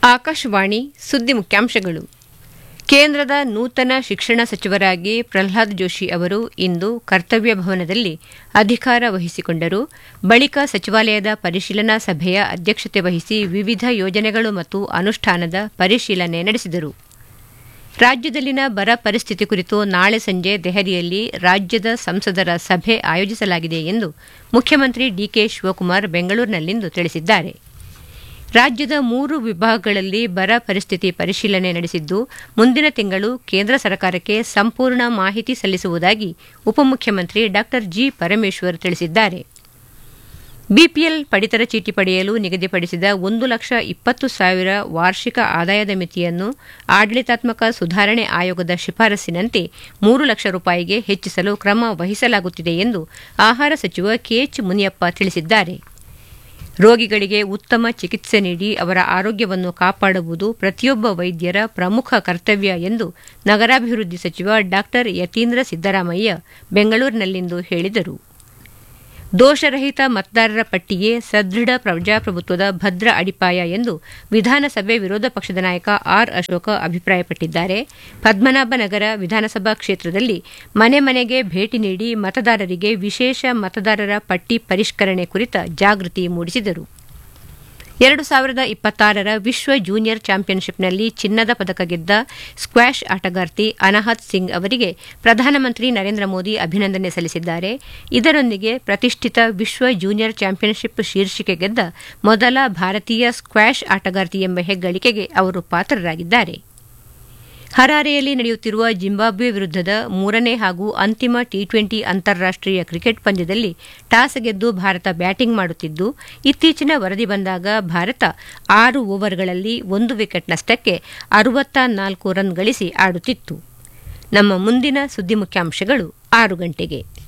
ಆಕಾಶವಾಣಿ ಸುದ್ದಿ ಮುಖ್ಯಾಂಶಗಳು ಕೇಂದ್ರದ ನೂತನ ಶಿಕ್ಷಣ ಸಚಿವರಾಗಿ ಪ್ರಹ್ಲಾದ್ ಜೋಶಿ ಅವರು ಇಂದು ಕರ್ತವ್ಯ ಭವನದಲ್ಲಿ ಅಧಿಕಾರ ವಹಿಸಿಕೊಂಡರು ಬಳಿಕ ಸಚಿವಾಲಯದ ಪರಿಶೀಲನಾ ಸಭೆಯ ಅಧ್ಯಕ್ಷತೆ ವಹಿಸಿ ವಿವಿಧ ಯೋಜನೆಗಳು ಮತ್ತು ಅನುಷ್ಠಾನದ ಪರಿಶೀಲನೆ ನಡೆಸಿದರು ರಾಜ್ಯದಲ್ಲಿನ ಬರ ಪರಿಸ್ಥಿತಿ ಕುರಿತು ನಾಳೆ ಸಂಜೆ ದೆಹಲಿಯಲ್ಲಿ ರಾಜ್ಯದ ಸಂಸದರ ಸಭೆ ಆಯೋಜಿಸಲಾಗಿದೆ ಎಂದು ಮುಖ್ಯಮಂತ್ರಿ ಡಿಕೆ ಶಿವಕುಮಾರ್ ಬೆಂಗಳೂರಿನಲ್ಲಿಂದು ತಿಳಿಸಿದ್ದಾರೆ ರಾಜ್ಯದ ಮೂರು ವಿಭಾಗಗಳಲ್ಲಿ ಬರ ಪರಿಸ್ಥಿತಿ ಪರಿಶೀಲನೆ ನಡೆಸಿದ್ದು ಮುಂದಿನ ತಿಂಗಳು ಕೇಂದ್ರ ಸರ್ಕಾರಕ್ಕೆ ಸಂಪೂರ್ಣ ಮಾಹಿತಿ ಸಲ್ಲಿಸುವುದಾಗಿ ಉಪಮುಖ್ಯಮಂತ್ರಿ ಡಾ ಜಿ ಪರಮೇಶ್ವರ್ ತಿಳಿಸಿದ್ದಾರೆ ಬಿಪಿಎಲ್ ಪಡಿತರ ಚೀಟಿ ಪಡೆಯಲು ನಿಗದಿಪಡಿಸಿದ ಒಂದು ಲಕ್ಷ ಇಪ್ಪತ್ತು ಸಾವಿರ ವಾರ್ಷಿಕ ಆದಾಯದ ಮಿತಿಯನ್ನು ಆಡಳಿತಾತ್ಮಕ ಸುಧಾರಣೆ ಆಯೋಗದ ಶಿಫಾರಸ್ಸಿನಂತೆ ಮೂರು ಲಕ್ಷ ರೂಪಾಯಿಗೆ ಹೆಚ್ಚಿಸಲು ಕ್ರಮ ವಹಿಸಲಾಗುತ್ತಿದೆ ಎಂದು ಆಹಾರ ಸಚಿವ ಕೆಎಚ್ ಮುನಿಯಪ್ಪ ತಿಳಿಸಿದ್ದಾರೆ ರೋಗಿಗಳಿಗೆ ಉತ್ತಮ ಚಿಕಿತ್ಸೆ ನೀಡಿ ಅವರ ಆರೋಗ್ಯವನ್ನು ಕಾಪಾಡುವುದು ಪ್ರತಿಯೊಬ್ಬ ವೈದ್ಯರ ಪ್ರಮುಖ ಕರ್ತವ್ಯ ಎಂದು ನಗರಾಭಿವೃದ್ಧಿ ಸಚಿವ ಡಾ ಯತೀಂದ್ರ ಸಿದ್ದರಾಮಯ್ಯ ಬೆಂಗಳೂರಿನಲ್ಲಿಂದು ಹೇಳಿದರು ದೋಷರಹಿತ ಮತದಾರರ ಪಟ್ಟಿಯೇ ಸದೃಢ ಪ್ರಜಾಪ್ರಭುತ್ವದ ಭದ್ರ ಅಡಿಪಾಯ ಎಂದು ವಿಧಾನಸಭೆ ವಿರೋಧ ಪಕ್ಷದ ನಾಯಕ ಆರ್ ಅಶೋಕ ಅಭಿಪ್ರಾಯಪಟ್ಟಿದ್ದಾರೆ ಪದ್ಮನಾಭನಗರ ವಿಧಾನಸಭಾ ಕ್ಷೇತ್ರದಲ್ಲಿ ಮನೆ ಮನೆಗೆ ಭೇಟಿ ನೀಡಿ ಮತದಾರರಿಗೆ ವಿಶೇಷ ಮತದಾರರ ಪಟ್ಟಿ ಪರಿಷ್ಕರಣೆ ಕುರಿತ ಜಾಗೃತಿ ಮೂಡಿಸಿದರು ಎರಡು ಸಾವಿರದ ಇಪ್ಪತ್ತಾರರ ವಿಶ್ವ ಜೂನಿಯರ್ ಚಾಂಪಿಯನ್ಶಿಪ್ನಲ್ಲಿ ಚಿನ್ನದ ಪದಕ ಗೆದ್ದ ಸ್ಕ್ವಾಷ್ ಆಟಗಾರ್ತಿ ಅನಾಹತ್ ಸಿಂಗ್ ಅವರಿಗೆ ಪ್ರಧಾನಮಂತ್ರಿ ನರೇಂದ್ರ ಮೋದಿ ಅಭಿನಂದನೆ ಸಲ್ಲಿಸಿದ್ದಾರೆ ಇದರೊಂದಿಗೆ ಪ್ರತಿಷ್ಠಿತ ವಿಶ್ವ ಜೂನಿಯರ್ ಚಾಂಪಿಯನ್ಶಿಪ್ ಶೀರ್ಷಿಕೆ ಗೆದ್ದ ಮೊದಲ ಭಾರತೀಯ ಸ್ಕ್ವಾಷ್ ಆಟಗಾರ್ತಿ ಎಂಬ ಹೆಗ್ಗಳಿಕೆಗೆ ಅವರು ಪಾತ್ರರಾಗಿದ್ದಾರೆ ಹರಾರೆಯಲ್ಲಿ ನಡೆಯುತ್ತಿರುವ ಜಿಂಬಾಬ್ವೆ ವಿರುದ್ಧದ ಮೂರನೇ ಹಾಗೂ ಅಂತಿಮ ಟಿ ಟ್ವೆಂಟಿ ಅಂತಾರಾಷ್ಟೀಯ ಕ್ರಿಕೆಟ್ ಪಂದ್ಯದಲ್ಲಿ ಟಾಸ್ ಗೆದ್ದು ಭಾರತ ಬ್ಯಾಟಿಂಗ್ ಮಾಡುತ್ತಿದ್ದು ಇತ್ತೀಚಿನ ವರದಿ ಬಂದಾಗ ಭಾರತ ಆರು ಓವರ್ಗಳಲ್ಲಿ ಒಂದು ವಿಕೆಟ್ ನಷ್ಟಕ್ಕೆ ಅರವತ್ತ ನಾಲ್ಕು ರನ್ ಗಳಿಸಿ ಆಡುತ್ತಿತ್ತು ನಮ್ಮ ಮುಂದಿನ ಸುದ್ದಿ ಮುಖ್ಯಾಂಶಗಳು ಆರು ಗಂಟೆಗೆ